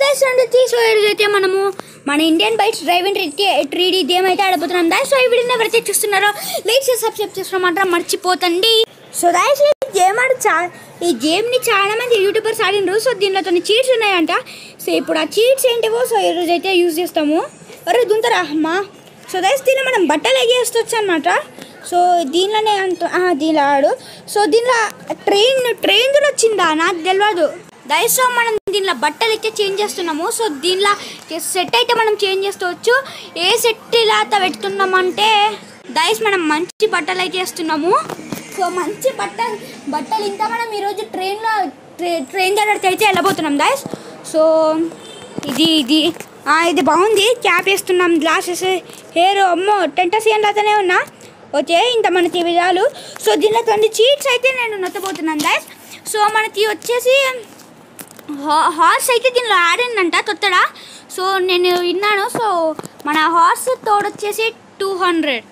దాస్ అంటే సో ఈరోజు అయితే మనము మన Indian bikes driving three D game అయితే ఆడబోతున్నాం దాస్ సో ఈ వీడియోని ఎవరైతే చూస్తున్నారో లైక్ చేసి సబ్స్క్రైబ్ చేసుకోవడం మాత్రం మర్చిపోతండి సో దాస్ ఈ గేమ్ ఆడి చా ఈ గేమ్ని చాలా మంది యూట్యూబర్స్ ఆడినరు సో దీనిలో కొన్ని చీట్స్ ఉన్నాయంట సో ఇప్పుడు ఆ చీట్స్ ఏంటివో సో ఈరోజు అయితే యూజ్ చేస్తాము అరే దుంతరా అమ్మా సో దయస్ దీనిలో మనం బట్టలు ఎగేస్తవచ్చు అనమాట సో దీనిలోనే అంత ఆ, దీనిలో ఆడు సో దీనిలో ట్రైన్ ట్రైన్ కూడా వచ్చిందా నాకు తెలియదు దయస్ మనం దీనిలో బట్టలు అయితే చేంజ్ చేస్తున్నాము సో దీనిలో సెట్ అయితే మనం చేంజ్ చేసుకోవచ్చు ఏ సెట్ ఇలా పెడుతున్నామంటే దయస్ మనం మంచి బట్టలు అయితే వేస్తున్నాము సో మంచి బట్టలు బట్టలు ఇంకా మనం ఈరోజు ట్రైన్లో ట్రైన్ దగ్గరికి అయితే వెళ్ళబోతున్నాం దయస్ సో ఇది ఇది ఆ, ఇది బాగుంది క్యాప్ వేస్తున్నాం గ్లాసెస్ హెయిర్ అమ్మో టెంట సీఎన్ లాగానే ఉన్నా ఓకే ఇంత మనకి విధాలు సో దీనిలో కొన్ని చీట్స్ అయితే నేను నొత్తబోతున్నాను దాస్ సో మనకి వచ్చేసి హా- హార్స్ అయితే దీనిలో ఆడిందంట తొత్తడ సో నేను విన్నాను సో మన హార్స్ తోడొచ్చేసి టూ హండ్రెడ్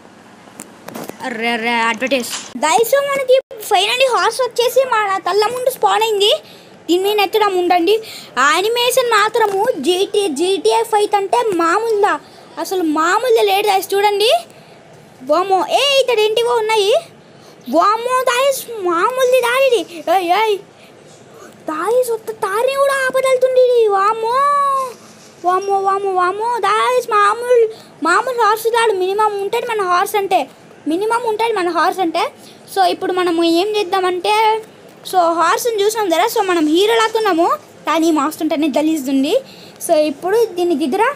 అర్రే అర్రే అడ్వర్టైజ్ దయస్ మనకి ఫైనల్లీ హార్స్ వచ్చేసి మన కళ్ళ ముందు స్పాన్ అయింది దీని మీద ఎత్తడం ఉండండి యానిమేషన్ మాత్రము జీటీ జీటీఏ ఫైట్ అంటే మామూలుదా అసలు మామూలుగా లేదు దాయిస్ చూడండి వామో ఏ ఇక్కడ ఏంటివో ఉన్నాయి వామో దాయిస్ మామూలుది దారిది ఏయ్ ఏయ్ దాయిస్ ఒక్క తారిని కూడా ఆపదలుతుంది వామో వామో వామో వామో దాయిస్ మామూలు మామూలు హార్స్ దాడు మినిమం ఉంటుంది మన హార్స్ అంటే మినిమం ఉంటుంది మన హార్స్ అంటే సో ఇప్పుడు మనము ఏం చేద్దామంటే సో హార్స్ని చూసాం కదా సో మనం హీరో లాగున్నాము కానీ మాస్తుంటేనే గలీస్తుంది సో ఇప్పుడు దీన్ని దిద్దురా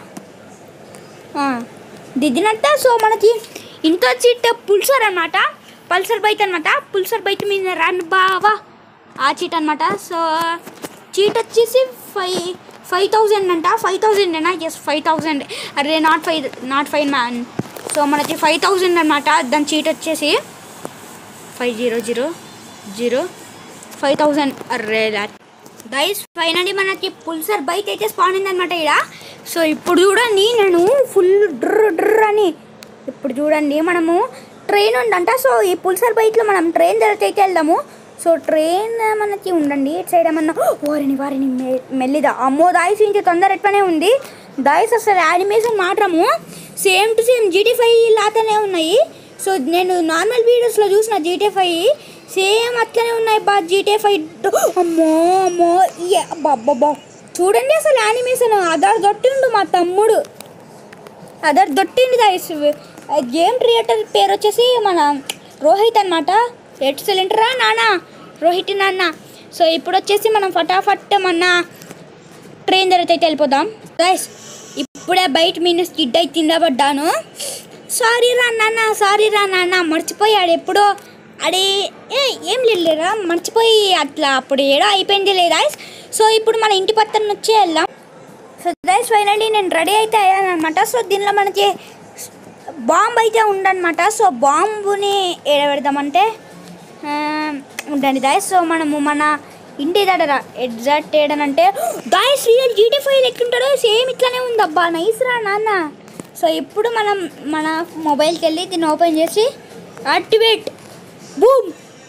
ఆ, దిద్దినట్ట సో మనకి ఇంకో చీట్ పుల్సర్ అనమాట పల్సర్ బైక్ అనమాట పుల్సర్ బైక్ మీద రన్ బావా ఆ చీట్ అనమాట సో చీట్ వచ్చేసి ఫైవ్ ఫైవ్ థౌజండ్ అంట ఫైవ్ థౌజండ్ అయినా ఎస్ ఫైవ్ థౌజండ్ అరే not five not five man so మనకి ఫైవ్ థౌజండ్ అనమాట దాని చీట్ వచ్చేసి five zero zero zero five thousand అర్రే దాట్ గైస్ ఫైనలీ మనకి పుల్సర్ బైక్ అయితే స్పాన్ అయిందనమాట ఇక్కడ సో ఇప్పుడు చూడండి నేను ఫుల్ డ్ర డ్ర అని ఇప్పుడు చూడండి మనము ట్రైన్ ఉందంట సో ఈ పుల్సర్ బైక్లో మనం ట్రైన్ దగ్గరికి అయితే వెళ్దాము సో ట్రైన్ మనకి ఉండండి ఇటు సైడ్ ఏమన్నా వారిని వారిని మె- మెల్లిదా అమ్మో దాయిస్ ఇంక తొందర ఎట్లనే ఉంది దాయిస్ అసలు యానిమేషన్ మాత్రము same to same GT five లాగానే ఉన్నాయి సో నేను నార్మల్ వీడియోస్లో చూసిన జీటీ ఫైవ్ సేమ్ అట్లనే ఉన్నాయి బా జీటీ ఫైవ్ అమ్మో అమ్మో ఇయ్య, అబ్బబ్బబ్బా చూడండి అసలు యానిమేషన్ అదర్ దొట్టిండు మా తమ్ముడు అదర్ దొట్టిండు దాయిస్ గేమ్ క్రియేటర్ పేరు వచ్చేసి మన రోహిత్ అనమాట ఎక్సలెంట్ రా నాన్న రోహిత్ నాన్న సో ఇప్పుడు వచ్చేసి మనం ఫటాఫట్ మన ట్రైన్ దగ్గర అయితే వెళ్ళిపోదాం గైస్ ఇప్పుడే బయట మీద స్కిడ్ అయి తిండబడ్డాను సారీ రా నాన్న సారీ రా నాన్న మర్చిపోయాడు ఎప్పుడో అడే ఏ ఏం లేదురా మర్చిపోయి అట్లా అప్పుడు ఏడో అయిపోయింది లేదా సో ఇప్పుడు మన ఇంటి పక్కన వచ్చి వెళ్దాం సో గైస్ ఫైనల్లీ నేను రెడీ అయితే అయ్యాను అనమాట సో దీనిలో మనకి బాంబు అయితే ఉండనమాట సో బాంబుని ఏడ పెడదామంటే ఆ, ఉండండి దాయస్ సో మనము మన ఇంటి దగ్గర ఎగ్జాక్ట్ ఏడనంటే దాయస్ రియల్ జీటీ ఫైవ్ ఎక్కుంటాడో సేమ్ ఇట్లానే ఉంది అబ్బా నైస్ రా నాన్న సో ఇప్పుడు మనం మన మొబైల్కి వెళ్ళి దీన్ని ఓపెన్ చేసి యాక్టివేట్ బూమ్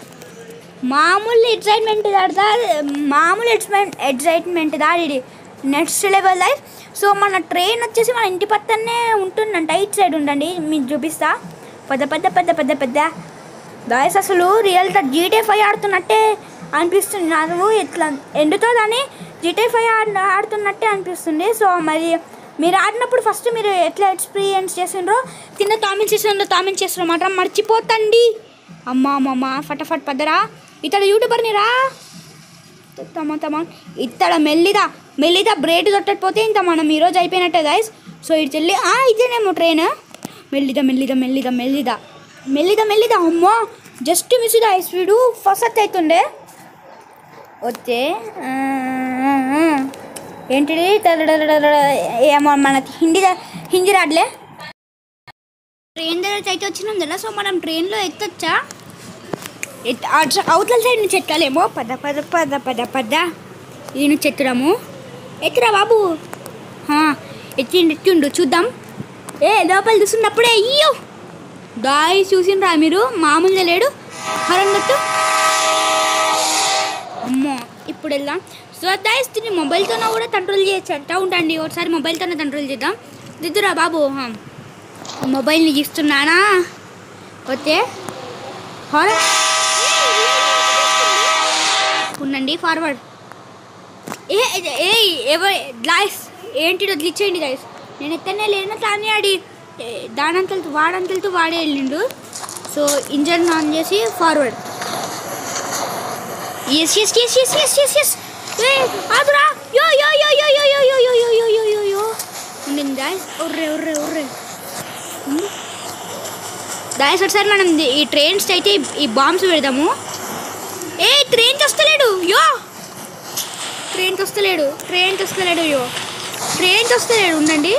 మామూలు ఎక్సైట్మెంట్ దాడదా మామూలు ఎక్సైట్మెంట్ ఎక్సైట్మెంట్ దాడి నెక్స్ట్ లెవెల్ లైఫ్ సో మన ట్రైన్ వచ్చేసి మన ఇంటి పక్కనే ఉంటుందంట ఇటు సైడ్ ఉండండి మీకు చూపిస్తా పెద్ద పెద్ద పెద్ద పెద్ద పెద్ద దాయస్ అసలు రియల్గా జీటే ఫైవ్ ఆడుతున్నట్టే అనిపిస్తుంది నాకు ఇట్లా ఎండుతో దాన్ని జీటే ఫైవ్ ఆడ ఆడుతున్నట్టే అనిపిస్తుంది సో మరి మీరు ఆడినప్పుడు ఫస్ట్ మీరు ఎట్లా ఎక్స్పీరియన్స్ చేసిండ్రో కింద కామెంట్ చేసిండ్రో కామెంట్ చేసిండ్రో మాత్రం మర్చిపోతండి అమ్మ అమ్మమ్మ ఫటాఫట్ పద్దరా ఇతడు యూట్యూబర్ని రా తమ తమ ఇత్తడ మెల్లిదా మెల్లిదా బ్రేడ్ కొట్టకపోతే ఇంత మనం ఈరోజు అయిపోయినట్టే గాయస్ సో ఇటు చెల్లి ఆ ఇదేనేమో ట్రైన్ మెల్లిదా మెల్లిదా మెల్లిదా మెల్లిదా మెల్లిదా మెల్లిదా అమ్మో జస్ట్ మిస్ గాయస్ వీడు ఫస్ట్ అవుతుండే వచ్చే ఆ, ఆ, ఆ. ఏంటిది తడడడడడ. ఏమో మనకి హిందీ హిందీ రాట్లే ట్రైన్ దగ్గర అయితే వచ్చినాం కదా సో మనం ట్రైన్లో ఎక్కచ్చా ఎత్- అటు సై- అవతల సైడ్ నుంచి ఎక్కాలేమో పద పద పద పద పద ఈ నుంచి ఎత్తురాము ఎత్తురా బాబు హా, ఎత్తిండు ఎత్తిండు చూద్దాం ఏ లోపల చూస్తున్నప్పుడే అయ్యో దాయి చూసిండ్రా మీరు మామూలుగా లేడు హరం కొట్టు అమ్మో ఇప్పుడు వెళ్దాం సో దయస్ దీన్ని మొబైల్తోనే కూడా కంట్రోల్ చేయొచ్చు అంట ఉండండి ఒకసారి మొబైల్తోనే కంట్రోల్ చేద్దాం దిద్దురా బాబు హా. మొబైల్ని గీస్తున్నానా ఓకే హారా ఉండండి ఫార్వర్డ్ ఏ ఏ- ఏ ఎవరు గ్లాస్ ఏంటి వదిలిచ్చేయండి గైస్ నేను ఎక్కడనే లేను కానీ ఆడి ఏ, దానంతలతో వాడంతలతో వాడే వెళ్ళిండు సో ఇంజన్ ఆన్ చేసి ఫార్వర్డ్ ఎస్ ఎస్ ఎస్ ఎస్ ఎస్ ఎస్ ఎస్ ఏ ఆదురా yo yo yo yo yo yo yo yo yo yo yo yo యో ఉండింది గాయస్ ఒర్రే ఒర్రే ఒర్రే గాయస్ ఒకసారి మనం ది- ఈ ట్రైన్స్ అయితే ఈ- ఈ బాంబ్స్ పెడదాము ఏ ట్రైన్ వస్తలేడు యో ట్రైన్ వస్తలేడు ట్రైన్ వస్తలేడు యో ట్రైన్ వస్తలేడు ఉండండి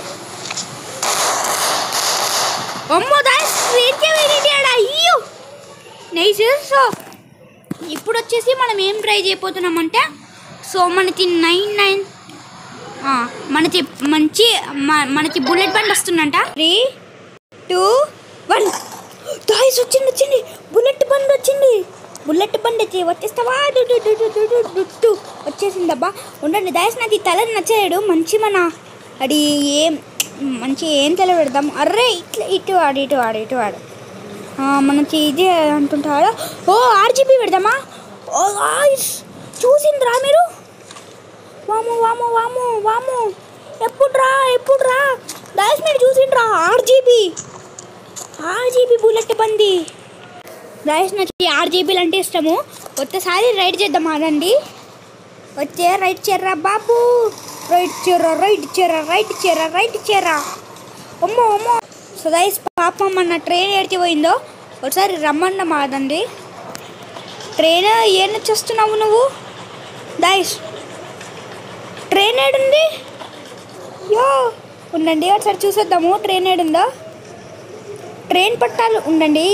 అమ్మో దాస్ ట్రైన్కే వెళ్ళాడా అయ్యో నైస్ సో ఇప్పుడు వచ్చేసి మనం ఏం ట్రై చేయబోతున్నామంటే సో మనకి నైన్ నైన్ మనకి మంచి మ- మనకి బుల్లెట్ బండ్ వస్తుందంట త్రీ టూ వన్ దాయిస్ వచ్చింది వచ్చింది బుల్లెట్ బండ్ వచ్చింది బుల్లెట్ బండ్ వచ్చి వచ్చేస్తావా డు డు డు డు డు డు డు డు. వచ్చేసిందబ్బా ఉండండి దాయిస్ నాకు ఈ తల నచ్చలేడు మంచి మన అది ఏం మంచి ఏం తల పెడదాం అర్రే ఇట్లా ఇటు వాడు ఇటు వాడు ఇటు వాడు ఆ, మనకి ఇది అంటుంటారా ఓ ఆర్జీబీ పెడదామా ఓ గాయ్స్ చూసిండ్రా మీరు వాము వాము వాము వాము ఎప్పుడురా ఎప్పుడురా దాస్ మీరు చూసిండ్రా ఆర్జీబీ ఆర్జీబీ బుల్లెట్ బంది దాస్ నాకు ఆర్జీబీలు అంటే ఇష్టము ఒక్కసారి రైడ్ చేద్దాం ఆడండి వచ్చే రైట్ చెర్రా బాబు రైట్ చెర్రా రైట్ చెర్రా రైట్ చెర్రా రైట్ చెర్రా అమ్మో అమ్మో సో దైస్ పాపం మన ట్రైన్ ఏడికి పోయిందో ఒకసారి రమ్మన్న మాదండి ట్రైన్ ఏం చేస్తున్నావు నువ్వు దైస్ ట్రైన్ ఏడుంది యో ఉండండి ఒకసారి చూసేద్దాము ట్రైన్ ఏడుందో ట్రైన్ పట్టాలు ఉండండి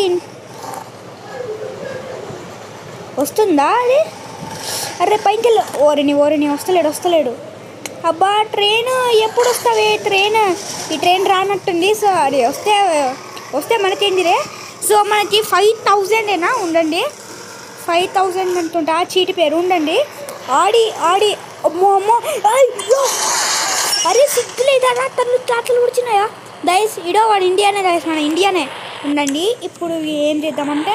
వస్తుందా అది అరే పైకి వెళ్ళు ఓరిని ఓరిని వస్తలేడు వస్తలేడు అబ్బా ట్రైన్ ఎప్పుడు వస్తావే ట్రైన్ ఈ ట్రైన్ రానట్టుంది సో అది వస్తే వస్తే మనకేందిరే సో మనకి ఫైవ్ థౌజండేనా ఉండండి ఫైవ్ థౌజండ్ అంటుంటా ఆ చీటి పేరు ఉండండి ఆడి ఆడి అమ్మో అమ్మో అయ్యో అరే సిగ్గు లేదా తను చాట్లు వచ్చినాయా దయస్ ఇడో వాడు ఇండియానే దయస్ మన ఇండియానే ఉండండి ఇప్పుడు ఏం చేద్దామంటే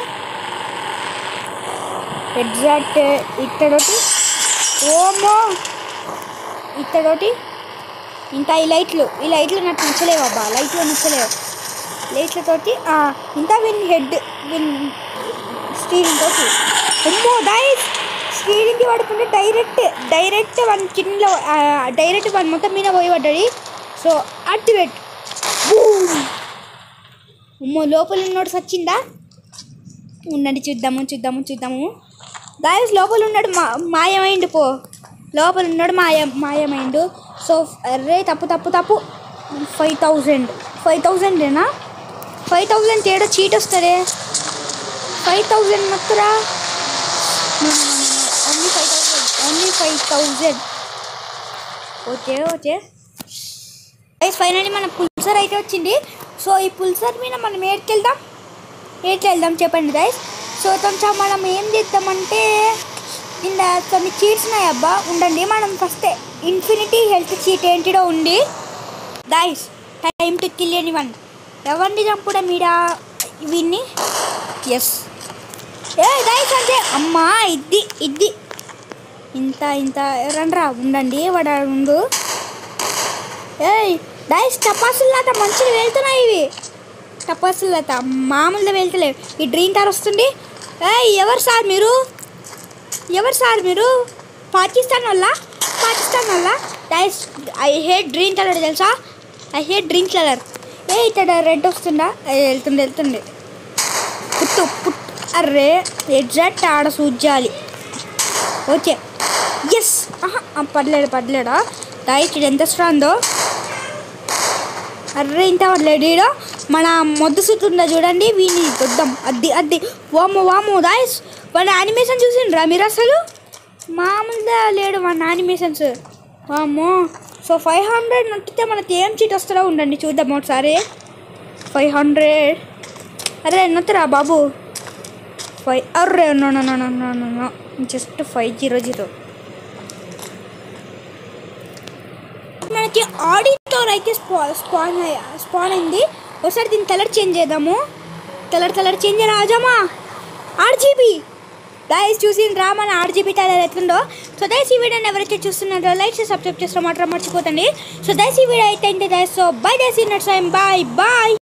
ఎగ్జాక్ట్ ఇక్కడొకటి ఓమో ఇక్కడొకటి ఇంకా ఈ లైట్లు ఈ లైట్లు నాకు నచ్చలేవు అబ్బా లైట్లు నచ్చలేవు లైట్లతోటి ఆ, ఇంకా విన్ హెడ్ విన్ స్టీరింగ్ తోటి అమ్మో డైస్ స్టీరింగ్కి పడుకుంటే డైరెక్ట్ డైరెక్ట్ వన్ కింద డైరెక్ట్ వన్ మొత్తం మీద పోయి పడ్డది సో యాక్టివేట్ అమ్మో లోపల ఉన్నోడు సచ్చిందా ఉండండి చూద్దాము చూద్దాము చూద్దాము గాయస్ లోపల ఉన్నాడు మా మాయమైండు పో లోపల ఉన్నాడు మాయ మాయమైండు సో అరే తప్పు తప్పు తప్పు ఫైవ్ థౌజండ్ ఫైవ్ థౌజండేనా ఫైవ్ థౌజండ్ తేడా చీట్ వస్తుంది ఫైవ్ థౌజండ్ మొత్తరా only five thousand only five thousand okay okay guys finally మన పుల్సర్ అయితే వచ్చింది సో ఈ పుల్సర్ మీద మనం ఏడికి వెళ్దాం ఏడికి వెళ్దాం చెప్పండి గైస్ సో కొంచెం మనం ఏం చేద్దామంటే ఇలా కొన్ని చీట్స్ ఉన్నాయి అబ్బా ఉండండి మనం ఫస్ట్ ఇన్ఫినిటీ హెల్త్ చీట్ ఏంటిడో ఉంది guys time to kill anyone ఎవరిని చంపుడా మీరా వీన్ని ఎస్ ఏ గైస్ అంటే అమ్మా ఇది ఇది ఇంత ఇంత రండ్రా ఉండండి వాడు ఆడ ఉండు ఏయ్ డైస్ టపాసులత మంచిగా వెళ్తున్నాయి ఇవి టపాసులత మామూలుగా వెళ్తలేవు ఈ డ్రీమ్ కార్ వస్తుంది ఏయ్ ఎవరు సార్ మీరు ఎవరు సార్ మీరు పాకిస్తాన్ వల్ల పాకిస్తాన్ వల్ల డైస్ ఐ హేట్ గ్రీన్ కలర్ తెలుసా ఐ హేట్ గ్రీన్ కలర్ ఏ ఇక్కడ రెడ్ వస్తుందా ఏ, వెళ్తుంది వెళ్తుంది పుట్టు పుట్టు అర్రే ఎగ్జాక్ట్ ఆడ సూజ్జాలి ఓకే ఎస్ పడలేడు పడలేడా డైట్ ఇది ఎంత స్ట్రాందో అర్రే ఇంత పడలేడు మన మొద్దు సుట్టు ఉందా చూడండి వీని వద్దాం అద్ది అద్ది వాము వాము దాయిస్ వాడి యానిమేషన్ చూసిండ్రా మీరు అసలు మామూలుగా లేడు మన యానిమేషన్స్ వామ్మో సో ఫైవ్ హండ్రెడ్ నొక్కితే మనకి ఏం చీట్ వస్తుందో ఉండండి చూద్దాం ఒకసారి ఫైవ్ హండ్రెడ్ అరే నొత్తరా బాబు ఫైవ్ అర్రే no no no no no no no just five zero zero మనకి ఆడిటర్ అయితే స్పా స్పాన్ అయ్య- స్పాన్ అయింది ఒకసారి దీని కలర్ చేంజ్ చేద్దాము కలర్ కలర్ చేంజ్ రాజామా ఆర్జీబీ దాయిస్ చూసి రా మన ఆర్జీబీ కలర్ ఎట్లుందో సో దయస్ ఈ వీడియోని ఎవరైతే చూస్తున్నారో లైక్ చేసి సబ్స్క్రైబ్ చేస్తారో మాత్రం మర్చిపోతండి సో దయస్ ఈ వీడియో అయితే ఇంతే దయస్ సో బై దయస్ ఇన్ బాయ్ బాయ్